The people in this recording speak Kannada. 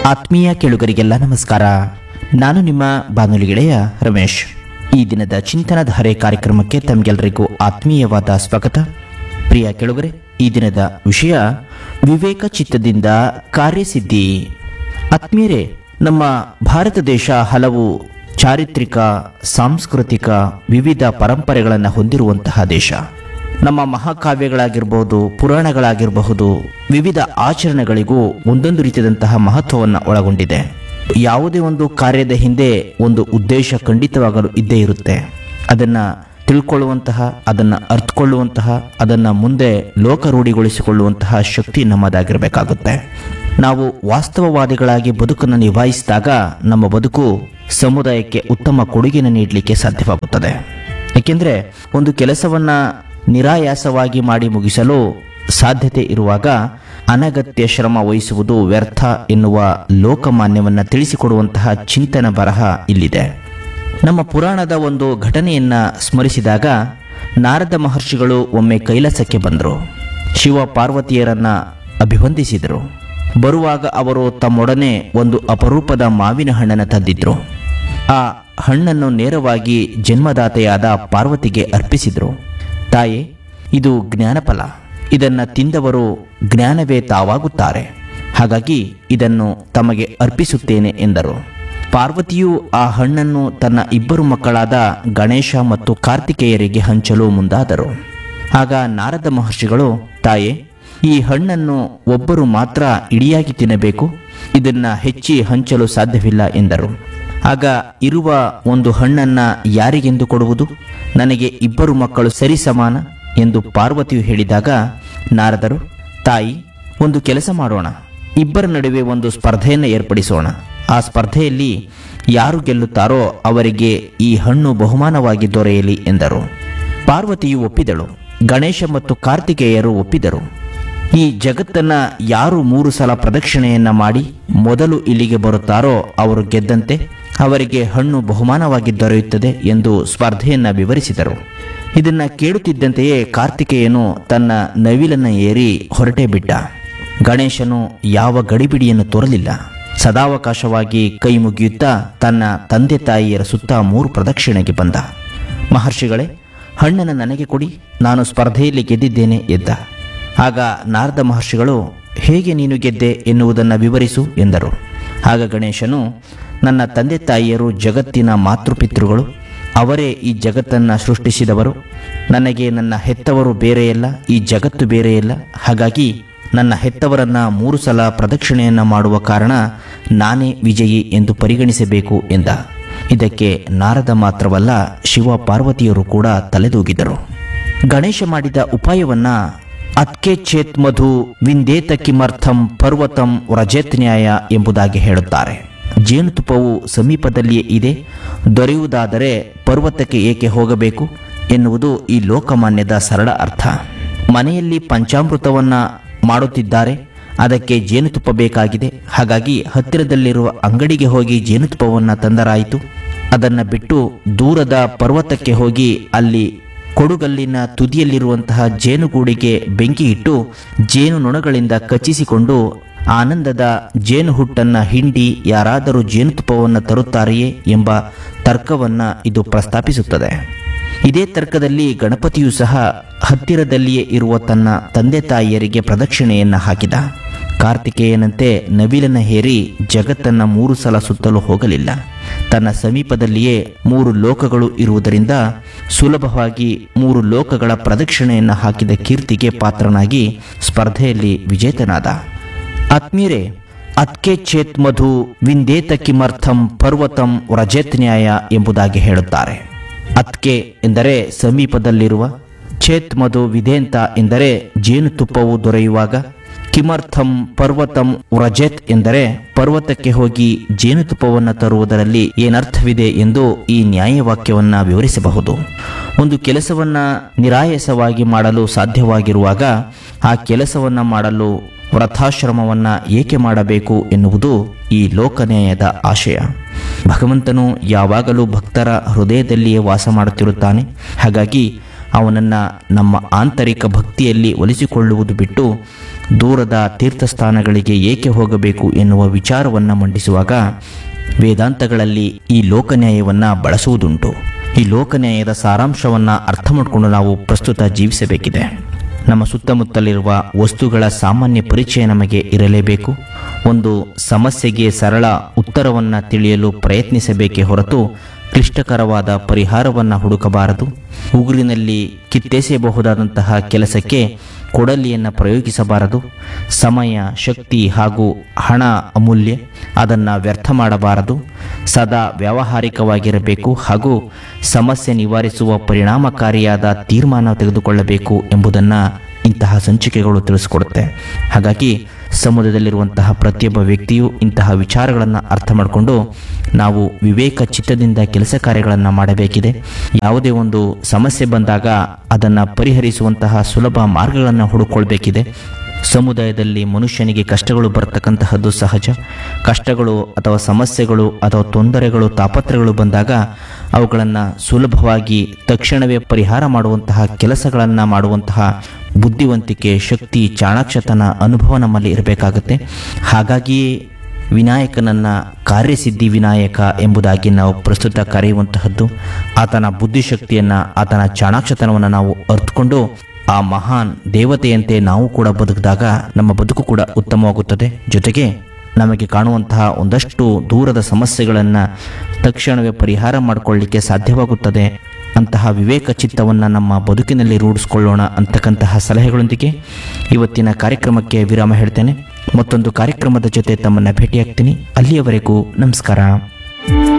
ಆತ್ಮೀಯ ಕೇಳುಗರಿಗೆಲ್ಲ ನಮಸ್ಕಾರ ನಾನು ನಿಮ್ಮ ಬಾನುಲಿ ಗೆಳೆಯ ರಮೇಶ್ ಈ ದಿನದ ಚಿಂತನಧಾರೆ ಕಾರ್ಯಕ್ರಮಕ್ಕೆ ತಮಗೆಲ್ಲರಿಗೂ ಆತ್ಮೀಯವಾದ ಸ್ವಾಗತ ಪ್ರಿಯ ಕೇಳುಗರೆ ಈ ದಿನದ ವಿಷಯ ವಿವೇಕ ಚಿತ್ತದಿಂದ ಕಾರ್ಯಸಿದ್ಧಿ ಆತ್ಮೀಯರೇ ನಮ್ಮ ಭಾರತ ದೇಶ ಹಲವು ಚಾರಿತ್ರಿಕ ಸಾಂಸ್ಕೃತಿಕ ವಿವಿಧ ಪರಂಪರೆಗಳನ್ನು ಹೊಂದಿರುವಂತಹ ದೇಶ ನಮ್ಮ ಮಹಾಕಾವ್ಯಗಳಾಗಿರಬಹುದು ಪುರಾಣಗಳಾಗಿರಬಹುದು ವಿವಿಧ ಆಚರಣೆಗಳಿಗೂ ಒಂದೊಂದು ರೀತಿಯಾದಂತಹ ಮಹತ್ವವನ್ನು ಒಳಗೊಂಡಿದೆ ಯಾವುದೇ ಒಂದು ಕಾರ್ಯದ ಹಿಂದೆ ಒಂದು ಉದ್ದೇಶ ಖಂಡಿತವಾಗಲು ಇದ್ದೇ ಇರುತ್ತೆ ಅದನ್ನ ತಿಳ್ಕೊಳ್ಳುವಂತಹ ಅದನ್ನು ಅರ್ಥಕೊಳ್ಳುವಂತಹ ಅದನ್ನು ಮುಂದೆ ಲೋಕರೂಢಿಗೊಳಿಸಿಕೊಳ್ಳುವಂತಹ ಶಕ್ತಿ ನಮ್ಮದಾಗಿರಬೇಕಾಗುತ್ತೆ ನಾವು ವಾಸ್ತವವಾದಿಗಳಾಗಿ ಬದುಕನ್ನು ನಿಭಾಯಿಸಿದಾಗ ನಮ್ಮ ಬದುಕು ಸಮುದಾಯಕ್ಕೆ ಉತ್ತಮ ಕೊಡುಗೆಯನ್ನು ನೀಡಲಿಕ್ಕೆ ಸಾಧ್ಯವಾಗುತ್ತದೆ ಏಕೆಂದರೆ ಒಂದು ಕೆಲಸವನ್ನ ನಿರಾಯಾಸವಾಗಿ ಮಾಡಿ ಮುಗಿಸಲು ಸಾಧ್ಯತೆ ಇರುವಾಗ ಅನಗತ್ಯ ಶ್ರಮ ವಹಿಸುವುದು ವ್ಯರ್ಥ ಎನ್ನುವ ಲೋಕಮಾನ್ಯವನ್ನು ತಿಳಿಸಿಕೊಡುವಂತಹ ಚಿಂತನ ಬರಹ ಇಲ್ಲಿದೆ ನಮ್ಮ ಪುರಾಣದ ಒಂದು ಘಟನೆಯನ್ನ ಸ್ಮರಿಸಿದಾಗ ನಾರದ ಮಹರ್ಷಿಗಳು ಒಮ್ಮೆ ಕೈಲಾಸಕ್ಕೆ ಬಂದರು ಶಿವ ಪಾರ್ವತಿಯರನ್ನ ಅಭಿವಂದಿಸಿದರು ಬರುವಾಗ ಅವರು ತಮ್ಮೊಡನೆ ಒಂದು ಅಪರೂಪದ ಮಾವಿನ ಹಣ್ಣನ್ನು ತಂದಿದ್ರು ಆ ಹಣ್ಣನ್ನು ನೇರವಾಗಿ ಜನ್ಮದಾತೆಯಾದ ಪಾರ್ವತಿಗೆ ಅರ್ಪಿಸಿದರು ತಾಯೇ ಇದು ಜ್ಞಾನಫಲ ಇದನ್ನ ತಿಂದವರು ಜ್ಞಾನವೇ ತಾವಾಗುತ್ತಾರೆ ಹಾಗಾಗಿ ಇದನ್ನು ತಮಗೆ ಅರ್ಪಿಸುತ್ತೇನೆ ಎಂದರು ಪಾರ್ವತಿಯು ಆ ಹಣ್ಣನ್ನು ತನ್ನ ಇಬ್ಬರು ಮಕ್ಕಳಾದ ಗಣೇಶ ಮತ್ತು ಕಾರ್ತಿಕೇಯರಿಗೆ ಹಂಚಲು ಮುಂದಾದರು ಆಗ ನಾರದ ಮಹರ್ಷಿಗಳು ತಾಯೇ ಈ ಹಣ್ಣನ್ನು ಒಬ್ಬರು ಮಾತ್ರ ಇಡಿಯಾಗಿ ತಿನ್ನಬೇಕು ಇದನ್ನ ಹೆಚ್ಚಿ ಹಂಚಲು ಸಾಧ್ಯವಿಲ್ಲ ಎಂದರು ಆಗ ಇರುವ ಒಂದು ಹಣ್ಣನ್ನ ಯಾರಿಗೆಂದು ಕೊಡುವುದು ನನಗೆ ಇಬ್ಬರು ಮಕ್ಕಳು ಸರಿ ಸಮಾನ ಎಂದು ಪಾರ್ವತಿಯು ಹೇಳಿದಾಗ ನಾರದರು ತಾಯಿ ಒಂದು ಕೆಲಸ ಮಾಡೋಣ ಇಬ್ಬರ ನಡುವೆ ಒಂದು ಸ್ಪರ್ಧೆಯನ್ನು ಏರ್ಪಡಿಸೋಣ ಆ ಸ್ಪರ್ಧೆಯಲ್ಲಿ ಯಾರು ಗೆಲ್ಲುತ್ತಾರೋ ಅವರಿಗೆ ಈ ಹಣ್ಣು ಬಹುಮಾನವಾಗಿ ದೊರೆಯಲಿ ಎಂದರು ಪಾರ್ವತಿಯು ಒಪ್ಪಿದಳು ಗಣೇಶ ಮತ್ತು ಕಾರ್ತಿಕೇಯರು ಒಪ್ಪಿದರು ಈ ಜಗತ್ತನ್ನ ಯಾರು ಮೂರು ಸಲ ಪ್ರದಕ್ಷಿಣೆಯನ್ನ ಮಾಡಿ ಮೊದಲು ಇಲ್ಲಿಗೆ ಬರುತ್ತಾರೋ ಅವರು ಗೆದ್ದಂತೆ ಅವರಿಗೆ ಹಣ್ಣು ಬಹುಮಾನವಾಗಿ ದೊರೆಯುತ್ತದೆ ಎಂದು ಸ್ಪರ್ಧೆಯನ್ನ ವಿವರಿಸಿದರು ಇದನ್ನ ಕೇಳುತ್ತಿದ್ದಂತೆಯೇ ಕಾರ್ತಿಕೇಯನು ತನ್ನ ನವಿಲನ್ನ ಏರಿ ಹೊರಟೇ ಬಿಟ್ಟ ಗಣೇಶನು ಯಾವ ಗಡಿಬಿಡಿಯನ್ನು ತೋರಲಿಲ್ಲ ಸದಾವಕಾಶವಾಗಿ ಕೈ ಮುಗಿಯುತ್ತಾ ತನ್ನ ತಂದೆ ತಾಯಿಯರ ಸುತ್ತ ಮೂರು ಪ್ರದಕ್ಷಿಣೆಗೆ ಬಂದ ಮಹರ್ಷಿಗಳೇ ಹಣ್ಣನ್ನು ನನಗೆ ಕೊಡಿ ನಾನು ಸ್ಪರ್ಧೆಯಲ್ಲಿ ಗೆದ್ದಿದ್ದೇನೆ ಎದ್ದ ಆಗ ನಾರದ ಮಹರ್ಷಿಗಳು ಹೇಗೆ ನೀನು ಗೆದ್ದೆ ಎನ್ನುವುದನ್ನು ವಿವರಿಸು ಎಂದರು ಆಗ ಗಣೇಶನು ನನ್ನ ತಂದೆ ತಾಯಿಯರು ಜಗತ್ತಿನ ಮಾತೃಪಿತೃಗಳು ಅವರೇ ಈ ಜಗತ್ತನ್ನು ಸೃಷ್ಟಿಸಿದವರು ನನಗೆ ನನ್ನ ಹೆತ್ತವರು ಬೇರೆಯಲ್ಲ ಈ ಜಗತ್ತು ಬೇರೆಯಲ್ಲ ಹಾಗಾಗಿ ನನ್ನ ಹೆತ್ತವರನ್ನ ಮೂರು ಸಲ ಪ್ರದಕ್ಷಿಣೆಯನ್ನ ಮಾಡುವ ಕಾರಣ ನಾನೇ ವಿಜಯಿ ಎಂದು ಪರಿಗಣಿಸಬೇಕು ಎಂದ ಇದಕ್ಕೆ ನಾರದ ಮಾತ್ರವಲ್ಲ ಶಿವ ಪಾರ್ವತಿಯರು ಕೂಡ ತಲೆದೂಗಿದರು ಗಣೇಶ ಮಾಡಿದ ಉಪಾಯವನ್ನ ಅತ್ಕೆ ಚೇತ್ ಮಧು ವಿಂದೇತ ಕಿಮರ್ಥಂ ಪರ್ವತಂ ವ್ರಜೇತ್ ನ್ಯಾಯ ಎಂಬುದಾಗಿ ಹೇಳುತ್ತಾರೆ ಜೇನುತುಪ್ಪವು ಸಮೀಪದಲ್ಲಿಯೇ ಇದೆ ದೊರೆಯುವುದಾದರೆ ಪರ್ವತಕ್ಕೆ ಏಕೆ ಹೋಗಬೇಕು ಎನ್ನುವುದು ಈ ಲೋಕಮಾನ್ಯದ ಸರಳ ಅರ್ಥ ಮನೆಯಲ್ಲಿ ಪಂಚಾಮೃತವನ್ನ ಮಾಡುತ್ತಿದ್ದಾರೆ ಅದಕ್ಕೆ ಜೇನುತುಪ್ಪ ಬೇಕಾಗಿದೆ ಹಾಗಾಗಿ ಹತ್ತಿರದಲ್ಲಿರುವ ಅಂಗಡಿಗೆ ಹೋಗಿ ಜೇನುತುಪ್ಪವನ್ನು ತಂದರಾಯಿತು ಅದನ್ನು ಬಿಟ್ಟು ದೂರದ ಪರ್ವತಕ್ಕೆ ಹೋಗಿ ಅಲ್ಲಿ ಕೊಡುಗಲ್ಲಿನ ತುದಿಯಲ್ಲಿರುವಂತಹ ಜೇನುಗೂಡಿಗೆ ಬೆಂಕಿ ಇಟ್ಟು ಜೇನು ನೊಣಗಳಿಂದ ಕಚ್ಚಿಸಿಕೊಂಡು ಆನಂದದ ಜೇನು ಹುಟ್ಟನ್ನ ಹಿಂಡಿ ಯಾರಾದರೂ ಜೇನುತುಪ್ಪವನ್ನು ತರುತ್ತಾರೆಯೇ ಎಂಬ ತರ್ಕವನ್ನ ಇದು ಪ್ರಸ್ತಾಪಿಸುತ್ತದೆ ಇದೇ ತರ್ಕದಲ್ಲಿ ಗಣಪತಿಯು ಸಹ ಹತ್ತಿರದಲ್ಲಿಯೇ ಇರುವ ತನ್ನ ತಂದೆ ತಾಯಿಯರಿಗೆ ಪ್ರದಕ್ಷಿಣೆಯನ್ನ ಹಾಕಿದ ಕಾರ್ತಿಕೇಯನಂತೆ ನವಿಲನ ಹೇರಿ ಜಗತ್ತನ್ನ ಮೂರು ಸಲ ಸುತ್ತಲು ಹೋಗಲಿಲ್ಲ ತನ್ನ ಸಮೀಪದಲ್ಲಿಯೇ ಮೂರು ಲೋಕಗಳು ಇರುವುದರಿಂದ ಸುಲಭವಾಗಿ ಮೂರು ಲೋಕಗಳ ಪ್ರದಕ್ಷಿಣೆಯನ್ನ ಹಾಕಿದ ಕೀರ್ತಿಗೆ ಪಾತ್ರನಾಗಿ ಸ್ಪರ್ಧೆಯಲ್ಲಿ ವಿಜೇತನಾದ ಆತ್ಮೀಯರೇ ಅತ್ಕೆ ಚೇತ್ ಮಧು ವಿಂದೇತ ಕಿಮರ್ಥಂ ಪರ್ವತಂ ವ್ರಜೇತ್ ನ್ಯಾಯ ಎಂಬುದಾಗಿ ಹೇಳುತ್ತಾರೆ ಅತ್ಕೆ ಎಂದರೆ ಸಮೀಪದಲ್ಲಿರುವ ಚೇತ್ ಮಧು ವಿಧೇಂತ ಎಂದರೆ ಜೇನುತುಪ್ಪವು ದೊರೆಯುವಾಗ ಕಿಮರ್ಥಂ ಪರ್ವತಂ ವ್ರಜೇತ್ ಎಂದರೆ ಪರ್ವತಕ್ಕೆ ಹೋಗಿ ಜೇನುತುಪ್ಪವನ್ನು ತರುವುದರಲ್ಲಿ ಏನರ್ಥವಿದೆ ಎಂದು ಈ ನ್ಯಾಯವಾಕ್ಯವನ್ನ ವಿವರಿಸಬಹುದು ಒಂದು ಕೆಲಸವನ್ನ ನಿರಾಯಸವಾಗಿ ಮಾಡಲು ಸಾಧ್ಯವಾಗಿರುವಾಗ ಆ ಕೆಲಸವನ್ನ ಮಾಡಲು ವ್ರತಾಶ್ರಮವನ್ನ ಏಕೆ ಮಾಡಬೇಕು ಎನ್ನುವುದು ಈ ಲೋಕನ್ಯಾಯದ ಆಶಯ ಭಗವಂತನು ಯಾವಾಗಲೂ ಭಕ್ತರ ಹೃದಯದಲ್ಲಿಯೇ ವಾಸ ಮಾಡುತ್ತಿರುತ್ತಾನೆ ಹಾಗಾಗಿ ಅವನನ್ನು ನಮ್ಮ ಆಂತರಿಕ ಭಕ್ತಿಯಲ್ಲಿ ಒಲಿಸಿಕೊಳ್ಳುವುದು ಬಿಟ್ಟು ದೂರದ ತೀರ್ಥಸ್ಥಾನಗಳಿಗೆ ಏಕೆ ಹೋಗಬೇಕು ಎನ್ನುವ ವಿಚಾರವನ್ನು ಮಂಡಿಸುವಾಗ ವೇದಾಂತಗಳಲ್ಲಿ ಈ ಲೋಕನ್ಯಾಯವನ್ನು ಬಳಸುವುದುಂಟು ಈ ಲೋಕನ್ಯಾಯದ ಸಾರಾಂಶವನ್ನು ಅರ್ಥ ಮಾಡಿಕೊಂಡು ನಾವು ಪ್ರಸ್ತುತ ಜೀವಿಸಬೇಕಿದೆ ನಮ್ಮ ಸುತ್ತಮುತ್ತಲಿರುವ ವಸ್ತುಗಳ ಸಾಮಾನ್ಯ ಪರಿಚಯ ನಮಗೆ ಇರಲೇಬೇಕು ಒಂದು ಸಮಸ್ಯೆಗೆ ಸರಳ ಉತ್ತರವನ್ನು ತಿಳಿಯಲು ಪ್ರಯತ್ನಿಸಬೇಕೇ ಹೊರತು ಕ್ಲಿಷ್ಟಕರವಾದ ಪರಿಹಾರವನ್ನು ಹುಡುಕಬಾರದು ಉಗುರಿನಲ್ಲಿ ಕಿತ್ತೆಸೆಯಬಹುದಾದಂತಹ ಕೆಲಸಕ್ಕೆ ಕೊಡಲಿಯನ್ನು ಪ್ರಯೋಗಿಸಬಾರದು ಸಮಯ ಶಕ್ತಿ ಹಾಗೂ ಹಣ ಅಮೂಲ್ಯ ಅದನ್ನು ವ್ಯರ್ಥ ಮಾಡಬಾರದು ಸದಾ ವ್ಯಾವಹಾರಿಕವಾಗಿರಬೇಕು ಹಾಗೂ ಸಮಸ್ಯೆ ನಿವಾರಿಸುವ ಪರಿಣಾಮಕಾರಿಯಾದ ತೀರ್ಮಾನ ತೆಗೆದುಕೊಳ್ಳಬೇಕು ಎಂಬುದನ್ನು ಇಂತಹ ಸಂಚಿಕೆಗಳು ತಿಳಿಸ್ಕೊಡುತ್ತೆ ಹಾಗಾಗಿ ಸಮುದಾಯದಲ್ಲಿರುವಂತಹ ಪ್ರತಿಯೊಬ್ಬ ವ್ಯಕ್ತಿಯು ಇಂತಹ ವಿಚಾರಗಳನ್ನು ಅರ್ಥ ಮಾಡಿಕೊಂಡು ನಾವು ವಿವೇಕ ಚಿತ್ತದಿಂದ ಕೆಲಸ ಕಾರ್ಯಗಳನ್ನು ಮಾಡಬೇಕಿದೆ ಯಾವುದೇ ಒಂದು ಸಮಸ್ಯೆ ಬಂದಾಗ ಅದನ್ನು ಪರಿಹರಿಸುವಂತಹ ಸುಲಭ ಮಾರ್ಗಗಳನ್ನು ಹುಡುಕೊಳ್ಬೇಕಿದೆ ಸಮುದಾಯದಲ್ಲಿ ಮನುಷ್ಯನಿಗೆ ಕಷ್ಟಗಳು ಬರತಕ್ಕಂತಹದ್ದು ಸಹಜ ಕಷ್ಟಗಳು ಅಥವಾ ಸಮಸ್ಯೆಗಳು ಅಥವಾ ತೊಂದರೆಗಳು ತಾಪತ್ರಗಳು ಬಂದಾಗ ಅವುಗಳನ್ನು ಸುಲಭವಾಗಿ ತಕ್ಷಣವೇ ಪರಿಹಾರ ಮಾಡುವಂತಹ ಕೆಲಸಗಳನ್ನು ಮಾಡುವಂತಹ ಬುದ್ಧಿವಂತಿಕೆ ಶಕ್ತಿ ಚಾಣಾಕ್ಷತನ ಅನುಭವ ನಮ್ಮಲ್ಲಿ ಇರಬೇಕಾಗುತ್ತೆ ಹಾಗಾಗಿಯೇ ವಿನಾಯಕನನ್ನ ಕಾರ್ಯಸಿದ್ಧಿ ವಿನಾಯಕ ಎಂಬುದಾಗಿ ನಾವು ಪ್ರಸ್ತುತ ಕರೆಯುವಂತಹದ್ದು ಆತನ ಬುದ್ಧಿಶಕ್ತಿಯನ್ನು ಆತನ ಚಾಣಾಕ್ಷತನವನ್ನು ನಾವು ಅರ್ಥಕೊಂಡು ಆ ಮಹಾನ್ ದೇವತೆಯಂತೆ ನಾವು ಕೂಡ ಬದುಕಿದಾಗ ನಮ್ಮ ಬದುಕು ಕೂಡ ಉತ್ತಮವಾಗುತ್ತದೆ ಜೊತೆಗೆ ನಮಗೆ ಕಾಣುವಂತಹ ಒಂದಷ್ಟು ದೂರದ ಸಮಸ್ಯೆಗಳನ್ನು ತಕ್ಷಣವೇ ಪರಿಹಾರ ಮಾಡಿಕೊಳ್ಳಲಿಕ್ಕೆ ಸಾಧ್ಯವಾಗುತ್ತದೆ ಅಂತಹ ವಿವೇಕ ಚಿತ್ತವನ್ನು ನಮ್ಮ ಬದುಕಿನಲ್ಲಿ ರೂಢಿಸ್ಕೊಳ್ಳೋಣ ಅಂತಕ್ಕಂತಹ ಸಲಹೆಗಳೊಂದಿಗೆ ಇವತ್ತಿನ ಕಾರ್ಯಕ್ರಮಕ್ಕೆ ವಿರಾಮ ಹೇಳ್ತೇನೆ ಮತ್ತೊಂದು ಕಾರ್ಯಕ್ರಮದ ಜೊತೆ ತಮ್ಮನ್ನು ಭೇಟಿಯಾಗ್ತೀನಿ ಅಲ್ಲಿಯವರೆಗೂ ನಮಸ್ಕಾರ